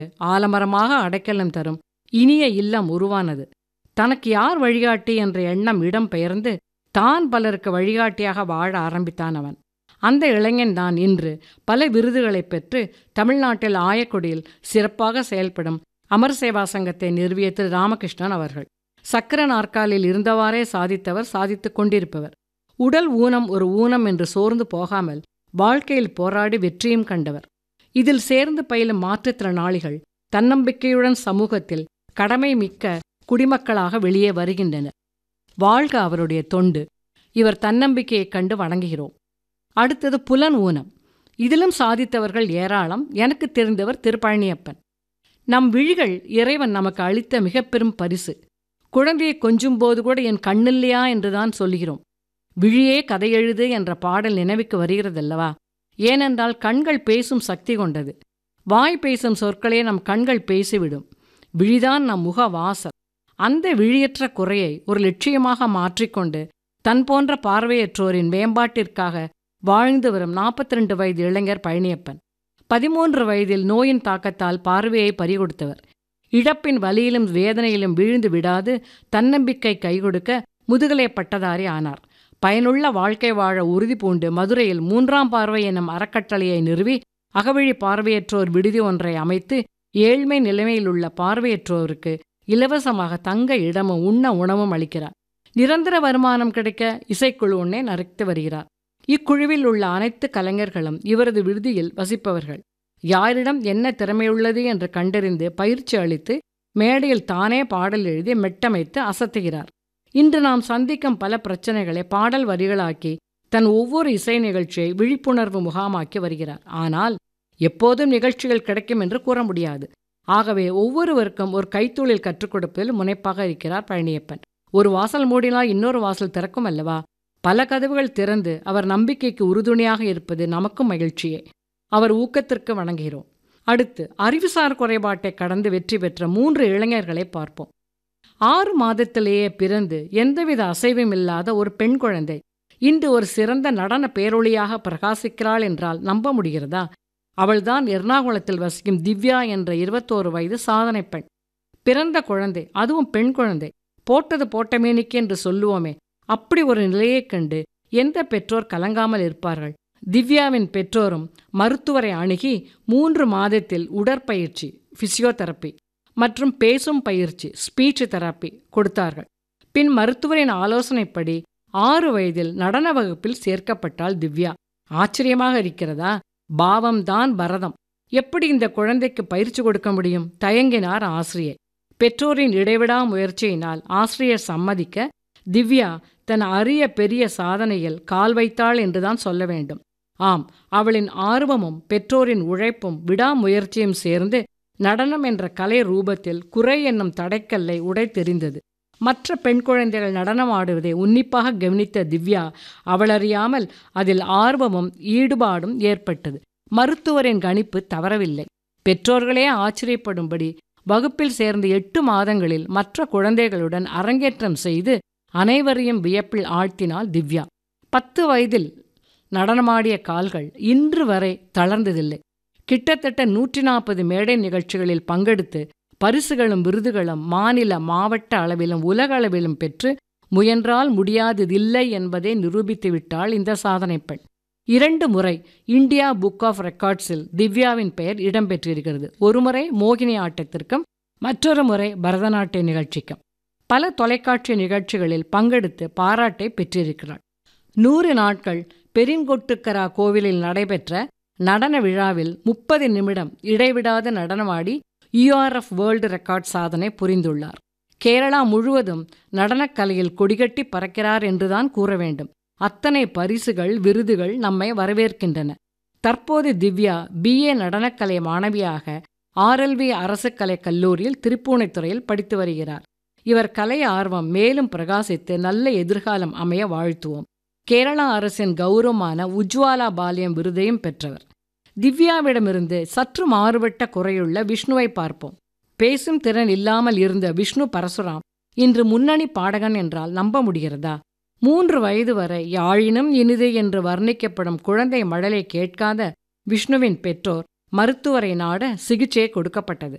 ஆலமரமாக அடைக்கலம் தரும் இனிய இல்லம் உருவானது தனக்கு யார் வழிகாட்டி என்ற எண்ணம் இடம் பெயர்ந்து தான் பலருக்கு வழிகாட்டியாக வாழ ஆரம்பித்தான் அவன் அந்த இளைஞன்தான் இன்று பல விருதுகளைப் பெற்று தமிழ்நாட்டில் ஆயக்குடியில் சிறப்பாக செயல்படும் அமர் சேவா சங்கத்தை நிறுவிய திரு ராமகிருஷ்ணன் அவர்கள் சக்கர நாற்காலில் இருந்தவாறே சாதித்தவர் சாதித்துக் கொண்டிருப்பவர் உடல் ஊனம் ஒரு ஊனம் என்று சோர்ந்து போகாமல் வாழ்க்கையில் போராடி வெற்றியும் கண்டவர் இதில் சேர்ந்து பயிலும் மாற்றுத்திறனாளிகள் தன்னம்பிக்கையுடன் சமூகத்தில் கடமை மிக்க குடிமக்களாக வெளியே வருகின்றனர் வாழ்க அவருடைய தொண்டு இவர் தன்னம்பிக்கையைக் கண்டு வணங்குகிறோம் அடுத்தது புலன் ஊனம் இதிலும் சாதித்தவர்கள் ஏராளம் எனக்கு தெரிந்தவர் திருப்பழனியப்பன் நம் விழிகள் இறைவன் நமக்கு அளித்த மிக பெரும் பரிசு குழந்தையை கொஞ்சும் போது கூட என் கண்ணில்லையா என்றுதான் சொல்கிறோம் விழியே கதையெழுது என்ற பாடல் நினைவுக்கு வருகிறதல்லவா ஏனென்றால் கண்கள் பேசும் சக்தி கொண்டது வாய் பேசும் சொற்களே நம் கண்கள் பேசிவிடும் விழிதான் நம் முக வாசல் அந்த விழியற்ற குறையை ஒரு லட்சியமாக மாற்றிக்கொண்டு தன் போன்ற பார்வையற்றோரின் மேம்பாட்டிற்காக வாழ்ந்து வரும் நாற்பத்தி ரெண்டு வயது இளைஞர் பழனியப்பன் பதிமூன்று வயதில் நோயின் தாக்கத்தால் பார்வையை பறிகொடுத்தவர் இழப்பின் வலியிலும் வேதனையிலும் வீழ்ந்து விடாது தன்னம்பிக்கை கைகொடுக்க முதுகலை பட்டதாரி ஆனார் பயனுள்ள வாழ்க்கை வாழ உறுதி பூண்டு மதுரையில் மூன்றாம் பார்வை எனும் அறக்கட்டளையை நிறுவி அகவழி பார்வையற்றோர் விடுதி ஒன்றை அமைத்து ஏழ்மை நிலைமையில் உள்ள பார்வையற்றோருக்கு இலவசமாக தங்க இடமும் உண்ண உணவும் அளிக்கிறார் நிரந்தர வருமானம் கிடைக்க இசைக்குழு ஒன்னே நடத்தி வருகிறார் இக்குழுவில் உள்ள அனைத்து கலைஞர்களும் இவரது விடுதியில் வசிப்பவர்கள் யாரிடம் என்ன திறமையுள்ளது என்று கண்டறிந்து பயிற்சி அளித்து மேடையில் தானே பாடல் எழுதி மெட்டமைத்து அசத்துகிறார் இன்று நாம் சந்திக்கும் பல பிரச்சனைகளை பாடல் வரிகளாக்கி தன் ஒவ்வொரு இசை நிகழ்ச்சியை விழிப்புணர்வு முகாமாக்கி வருகிறார் ஆனால் எப்போதும் நிகழ்ச்சிகள் கிடைக்கும் என்று கூற முடியாது ஆகவே ஒவ்வொருவருக்கும் ஒரு கைத்தொழில் கற்றுக் கொடுப்பதில் முனைப்பாக இருக்கிறார் பழனியப்பன் ஒரு வாசல் மூடினால் இன்னொரு வாசல் திறக்கும் அல்லவா பல கதவுகள் திறந்து அவர் நம்பிக்கைக்கு உறுதுணையாக இருப்பது நமக்கும் மகிழ்ச்சியே அவர் ஊக்கத்திற்கு வணங்குகிறோம் அடுத்து அறிவுசார் குறைபாட்டை கடந்து வெற்றி பெற்ற மூன்று இளைஞர்களை பார்ப்போம் ஆறு மாதத்திலேயே பிறந்து எந்தவித அசைவும் இல்லாத ஒரு பெண் குழந்தை இன்று ஒரு சிறந்த நடன பேரொளியாக பிரகாசிக்கிறாள் என்றால் நம்ப முடிகிறதா அவள்தான் எர்ணாகுளத்தில் வசிக்கும் திவ்யா என்ற இருபத்தோரு வயது சாதனை பெண் பிறந்த குழந்தை அதுவும் பெண் குழந்தை போட்டது போட்டமேனிக்கு என்று சொல்லுவோமே அப்படி ஒரு நிலையைக் கண்டு எந்த பெற்றோர் கலங்காமல் இருப்பார்கள் திவ்யாவின் பெற்றோரும் மருத்துவரை அணுகி மூன்று மாதத்தில் உடற்பயிற்சி பிசியோதெரப்பி மற்றும் பேசும் பயிற்சி ஸ்பீச் தெரப்பி கொடுத்தார்கள் பின் மருத்துவரின் ஆலோசனைப்படி ஆறு வயதில் நடன வகுப்பில் சேர்க்கப்பட்டாள் திவ்யா ஆச்சரியமாக இருக்கிறதா பாவம்தான் பரதம் எப்படி இந்த குழந்தைக்கு பயிற்சி கொடுக்க முடியும் தயங்கினார் ஆசிரியர் பெற்றோரின் இடைவிடா முயற்சியினால் ஆசிரியர் சம்மதிக்க திவ்யா தன் அரிய பெரிய சாதனையில் கால் வைத்தாள் என்றுதான் சொல்ல வேண்டும் ஆம் அவளின் ஆர்வமும் பெற்றோரின் உழைப்பும் விடாமுயற்சியும் சேர்ந்து நடனம் என்ற கலை ரூபத்தில் குறை என்னும் தடைக்கல்லை உடைத்தெறிந்தது மற்ற பெண் குழந்தைகள் நடனம் ஆடுவதை உன்னிப்பாக கவனித்த திவ்யா அவளறியாமல் அதில் ஆர்வமும் ஈடுபாடும் ஏற்பட்டது மருத்துவரின் கணிப்பு தவறவில்லை பெற்றோர்களே ஆச்சரியப்படும்படி வகுப்பில் சேர்ந்த எட்டு மாதங்களில் மற்ற குழந்தைகளுடன் அரங்கேற்றம் செய்து அனைவரையும் வியப்பில் ஆழ்த்தினாள் திவ்யா பத்து வயதில் நடனமாடிய கால்கள் இன்று வரை தளர்ந்ததில்லை கிட்டத்தட்ட நூற்றி நாற்பது மேடை நிகழ்ச்சிகளில் பங்கெடுத்து பரிசுகளும் விருதுகளும் மாநில மாவட்ட அளவிலும் உலக அளவிலும் பெற்று முயன்றால் முடியாததில்லை என்பதை நிரூபித்து விட்டாள் இந்த சாதனை பெண் இரண்டு முறை இந்தியா புக் ஆஃப் ரெக்கார்ட்ஸில் திவ்யாவின் பெயர் இடம்பெற்றிருக்கிறது ஒருமுறை மோகினி ஆட்டத்திற்கும் மற்றொரு முறை பரதநாட்டிய நிகழ்ச்சிக்கும் பல தொலைக்காட்சி நிகழ்ச்சிகளில் பங்கெடுத்து பாராட்டை பெற்றிருக்கிறாள் நூறு நாட்கள் பெரிங்கொட்டுக்கரா கோவிலில் நடைபெற்ற நடன விழாவில் முப்பது நிமிடம் இடைவிடாது நடனமாடி யுஆர்எஃப் வேர்ல்டு ரெக்கார்ட் சாதனை புரிந்துள்ளார் கேரளா முழுவதும் நடனக்கலையில் கொடிகட்டி பறக்கிறார் என்றுதான் கூற வேண்டும் அத்தனை பரிசுகள் விருதுகள் நம்மை வரவேற்கின்றன தற்போது திவ்யா பிஏ நடனக்கலை மாணவியாக ஆர்எல்வி அரசு கலை கல்லூரியில் திருப்பூணித்துறையில் படித்து வருகிறார் இவர் கலை ஆர்வம் மேலும் பிரகாசித்து நல்ல எதிர்காலம் அமைய வாழ்த்துவோம் கேரளா அரசின் கௌரவமான உஜ்வாலா பாலியம் விருதையும் பெற்றவர் திவ்யாவிடமிருந்து சற்று மாறுபட்ட குறையுள்ள விஷ்ணுவை பார்ப்போம் பேசும் திறன் இல்லாமல் இருந்த விஷ்ணு பரசுராம் இன்று முன்னணி பாடகன் என்றால் நம்ப முடிகிறதா மூன்று வயது வரை யாழினும் இனிது என்று வர்ணிக்கப்படும் குழந்தை மழலை கேட்காத விஷ்ணுவின் பெற்றோர் மருத்துவரை நாட சிகிச்சை கொடுக்கப்பட்டது